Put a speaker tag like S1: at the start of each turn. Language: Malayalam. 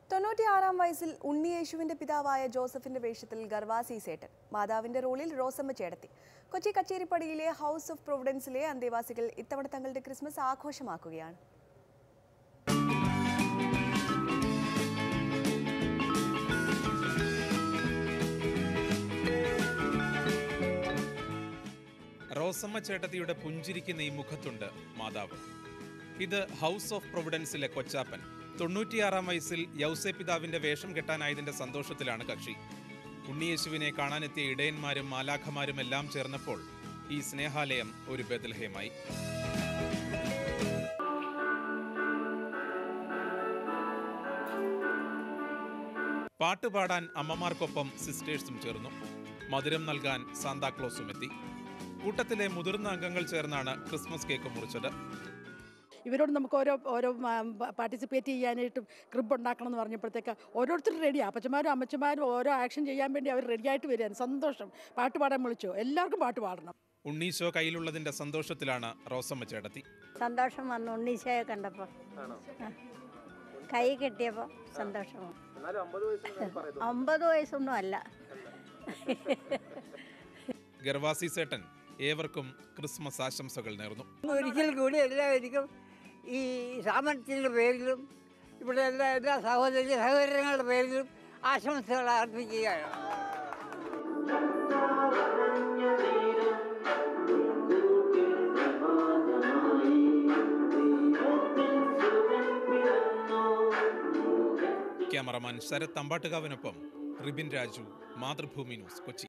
S1: തൊണ്ണൂറ്റിയാറാം വയസ്സിൽ ഉണ്ണിയേശുവിന്റെ പിതാവായ ജോസഫിന്റെ വേഷത്തിൽ ഗർവാസി സേട്ടൻ മാതാവിന്റെ റോളിൽ റോസമ്മ ചേടത്തി കൊച്ചി കച്ചേരിപ്പടിയിലെ ഹൗസ് ഓഫ് പ്രൊവിഡൻസിലെ അന്തേവാസികൾ ഇത്തവണ തങ്ങളുടെ ക്രിസ്മസ് ആഘോഷമാക്കുകയാണ്
S2: റോസമ്മ ചേട്ടത്തിയുടെ പുഞ്ചിരിക്കുന്ന ഈ മുഖത്തുണ്ട് മാതാവ് ഇത് ഹൗസ് ഓഫ് പ്രൊവിഡൻസിലെ കൊച്ചാപ്പൻ തൊണ്ണൂറ്റിയാറാം വയസ്സിൽ യൗസെ പിതാവിന്റെ വേഷം കെട്ടാനായതിന്റെ സന്തോഷത്തിലാണ് കക്ഷി ഉണ്ണിയേശുവിനെ കാണാനെത്തിയ ഇടയന്മാരും മാലാഖമാരും എല്ലാം ചേർന്നപ്പോൾ ഈ സ്നേഹാലയം ഒരു ബദൽഹേമായി പാട്ടുപാടാൻ അമ്മമാർക്കൊപ്പം സിസ്റ്റേഴ്സും ചേർന്നു മധുരം നൽകാൻ സാന്താക്ലോസും എത്തി കൂട്ടത്തിലെ മുതിർന്ന അംഗങ്ങൾ ചേർന്നാണ് ക്രിസ്മസ് കേക്ക് മുറിച്ചത്
S3: ഇവരോട് നമുക്ക് ഓരോ ഓരോ പാർട്ടിസിപ്പേറ്റ് ചെയ്യാനായിട്ടും ക്രിബ് ഉണ്ടാക്കണം എന്ന് പറഞ്ഞപ്പോഴത്തേക്ക് ഓരോരുത്തരും റെഡിയാണ് അപ്പച്ചന്മാരും അമ്മച്ചന്മാരും ഓരോ ആക്ഷൻ ചെയ്യാൻ വേണ്ടി അവർ റെഡിയായിട്ട് വരികയാണ് സന്തോഷം പാട്ട് പാടാൻ വിളിച്ചു എല്ലാവർക്കും പാട്ട് പാടണം
S2: ഉണ്ണീശോ കയ്യിലുള്ളതിന്റെ സന്തോഷത്തിലാണ് റോസമ്മ ചേട്ടത്തി
S4: സന്തോഷം വന്നു ഉണ്ണീശോയെ കണ്ടപ്പോൾ കൈ കിട്ടിയപ്പോൾ സന്തോഷമാണ് അമ്പത് വയസ്സൊന്നും അല്ല
S2: ഗർവാസി സേട്ടൻ ഏവർക്കും ക്രിസ്മസ് ആശംസകൾ നേർന്നു
S5: ഒരിക്കൽ കൂടി എല്ലാവർക്കും ഈ സാമർത്ഥ്യങ്ങളുടെ പേരിലും ഇവിടെ എല്ലാ എല്ലാ സഹോദരി സഹോദരങ്ങളുടെ പേരിലും ആശംസകൾ അർപ്പിക്കുകയാണ്
S2: ക്യാമറമാൻ ശരത് തമ്പാട്ടുകാവിനൊപ്പം റിബിൻ രാജു മാതൃഭൂമി ന്യൂസ് കൊച്ചി